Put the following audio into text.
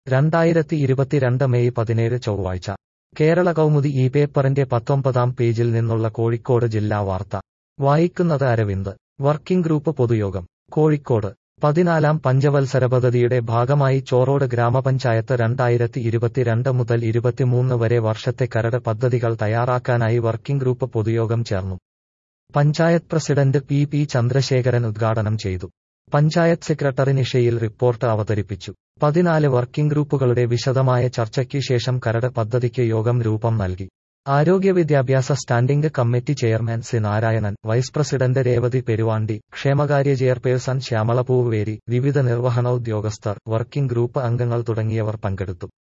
രണ്ടായിരത്തി ഇരുപത്തിരണ്ട് മെയ് പതിനേഴ് ചൊവ്വാഴ്ച കേരള കൗമുദി ഈ പേപ്പറിന്റെ പത്തൊമ്പതാം പേജിൽ നിന്നുള്ള കോഴിക്കോട് ജില്ലാ വാർത്ത വായിക്കുന്നത് അരവിന്ദ് വർക്കിംഗ് ഗ്രൂപ്പ് പൊതുയോഗം കോഴിക്കോട് പതിനാലാം പഞ്ചവത്സര പദ്ധതിയുടെ ഭാഗമായി ചോറോട് ഗ്രാമപഞ്ചായത്ത് രണ്ടായിരത്തി ഇരുപത്തിരണ്ട് മുതൽ ഇരുപത്തിമൂന്ന് വരെ വർഷത്തെ കരട് പദ്ധതികൾ തയ്യാറാക്കാനായി വർക്കിംഗ് ഗ്രൂപ്പ് പൊതുയോഗം ചേർന്നു panchayat president P P Chandrasekharan ഉദ്ഘാടനം ചെയ്തു പഞ്ചായത്ത് സെക്രട്ടറി നിഷയിൽ റിപ്പോർട്ട് അവതരിപ്പിച്ചു പതിനാല് വർക്കിംഗ് ഗ്രൂപ്പുകളുടെ വിശദമായ ചർച്ചയ്ക്ക് ശേഷം കരട് പദ്ധതിക്ക് യോഗം രൂപം നൽകി ആരോഗ്യ വിദ്യാഭ്യാസ standing committee chairman C Narayanan vice president Revathi Peruvandi ക്ഷേമകാര്യ ചെയർപേഴ്സൺ ശ്യാമള പൂവേരി വിവിധ നിർവഹണ ഉദ്യോഗസ്ഥർ വർക്കിംഗ് ഗ്രൂപ്പ് അംഗങ്ങൾ തുടങ്ങിയവർ പങ്കെടുത്തു